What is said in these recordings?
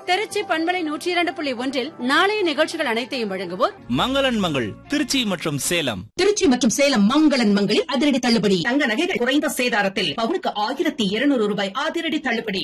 திருச்சி பண்பலை நூற்றி இரண்டு புள்ளி ஒன்றில் நாளைய நிகழ்ச்சிகள் அனைத்தையும் வழங்குவோர் மங்களன் மங்கள் திருச்சி மற்றும் சேலம் திருச்சி மற்றும் சேலம் மங்களன் மங்களில் அதிரடி தள்ளுபடி தங்க நகைகள் குறைந்த சேதாரத்தில் பவுனுக்கு ஆயிரத்தி இருநூறு ரூபாய் அதிரடி தள்ளுபடி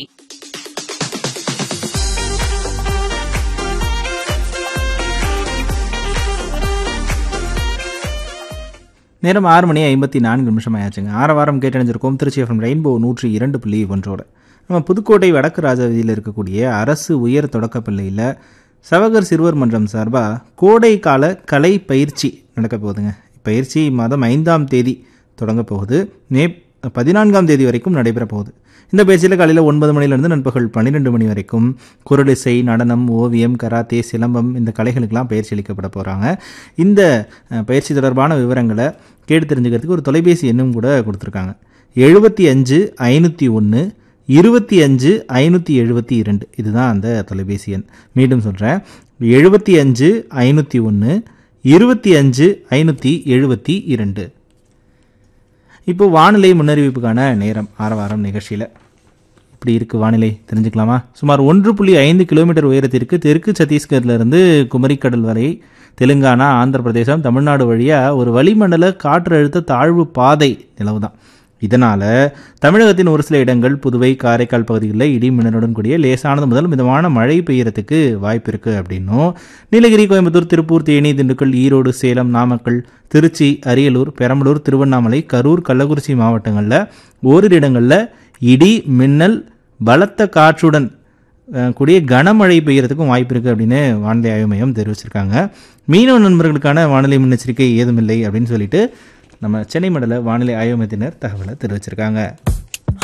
நேரம் ஆறு மணி ஐம்பத்தி நான்கு நிமிஷம் ஆயாச்சுங்க ஆறு வாரம் கேட்டணிஞ்சிருக்கோம் திருச்சி எஃப்எம் ரெயின்போ நூற்றி இரண்டு புள்ளி ஒன்றோட நம்ம புதுக்கோட்டை வடக்கு ராஜவீதியில் இருக்கக்கூடிய அரசு உயர் தொடக்கப்பள்ளியில் சவகர் சிறுவர் மன்றம் சார்பாக கோடை கால கலை பயிற்சி நடக்க போகுதுங்க பயிற்சி மாதம் ஐந்தாம் தேதி தொடங்க போகுது மே பதினான்காம் தேதி வரைக்கும் நடைபெற போகுது இந்த பயிற்சியில் காலையில் ஒன்பது மணிலேருந்து நண்பகல் பன்னிரெண்டு மணி வரைக்கும் குரலிசை நடனம் ஓவியம் கராத்தே சிலம்பம் இந்த கலைகளுக்கெல்லாம் பயிற்சி அளிக்கப்பட போகிறாங்க இந்த அஹ், பயிற்சி தொடர்பான விவரங்களை கேட்டு தெரிஞ்சுக்கிறதுக்கு ஒரு தொலைபேசி எண்ணும் கூட கொடுத்துருக்காங்க எழுபத்தி அஞ்சு ஐநூற்றி ஒன்று இருபத்தி அஞ்சு ஐநூற்றி எழுபத்தி இரண்டு இதுதான் அந்த தொலைபேசி எண் மீண்டும் சொல்கிறேன் எழுபத்தி அஞ்சு ஐநூற்றி ஒன்று இருபத்தி அஞ்சு ஐநூற்றி எழுபத்தி இரண்டு இப்போ வானிலை முன்னறிவிப்புக்கான நேரம் ஆரவாரம் நிகழ்ச்சியில் இப்படி இருக்குது வானிலை தெரிஞ்சுக்கலாமா சுமார் ஒன்று புள்ளி ஐந்து கிலோமீட்டர் உயரத்திற்கு தெற்கு சத்தீஸ்கர்லேருந்து குமரிக்கடல் வரை தெலுங்கானா ஆந்திர பிரதேசம் தமிழ்நாடு வழியாக ஒரு வளிமண்டல காற்றழுத்த தாழ்வு பாதை நிலவுதான் இதனால் தமிழகத்தின் ஒரு சில இடங்கள் புதுவை காரைக்கால் பகுதிகளில் இடி மின்னலுடன் கூடிய லேசானது முதல் மிதமான மழை பெய்யறதுக்கு வாய்ப்பு இருக்குது அப்படின்னும் நீலகிரி கோயம்புத்தூர் திருப்பூர் தேனி திண்டுக்கல் ஈரோடு சேலம் நாமக்கல் திருச்சி அரியலூர் பெரம்பலூர் திருவண்ணாமலை கரூர் கள்ளக்குறிச்சி மாவட்டங்களில் ஓரிரு இடங்களில் இடி மின்னல் பலத்த காற்றுடன் அஹ், கூடிய கனமழை பெய்யறதுக்கும் வாய்ப்பு இருக்குது அப்படின்னு வானிலை ஆய்வு மையம் தெரிவிச்சிருக்காங்க மீனவ நண்பர்களுக்கான வானிலை முன்னெச்சரிக்கை ஏதுமில்லை அப்படின்னு சொல்லிட்டு நம்ம சென்னை மண்டல வானிலை ஆய்வு மையத்தினர் தகவலை தெரிவிச்சிருக்காங்க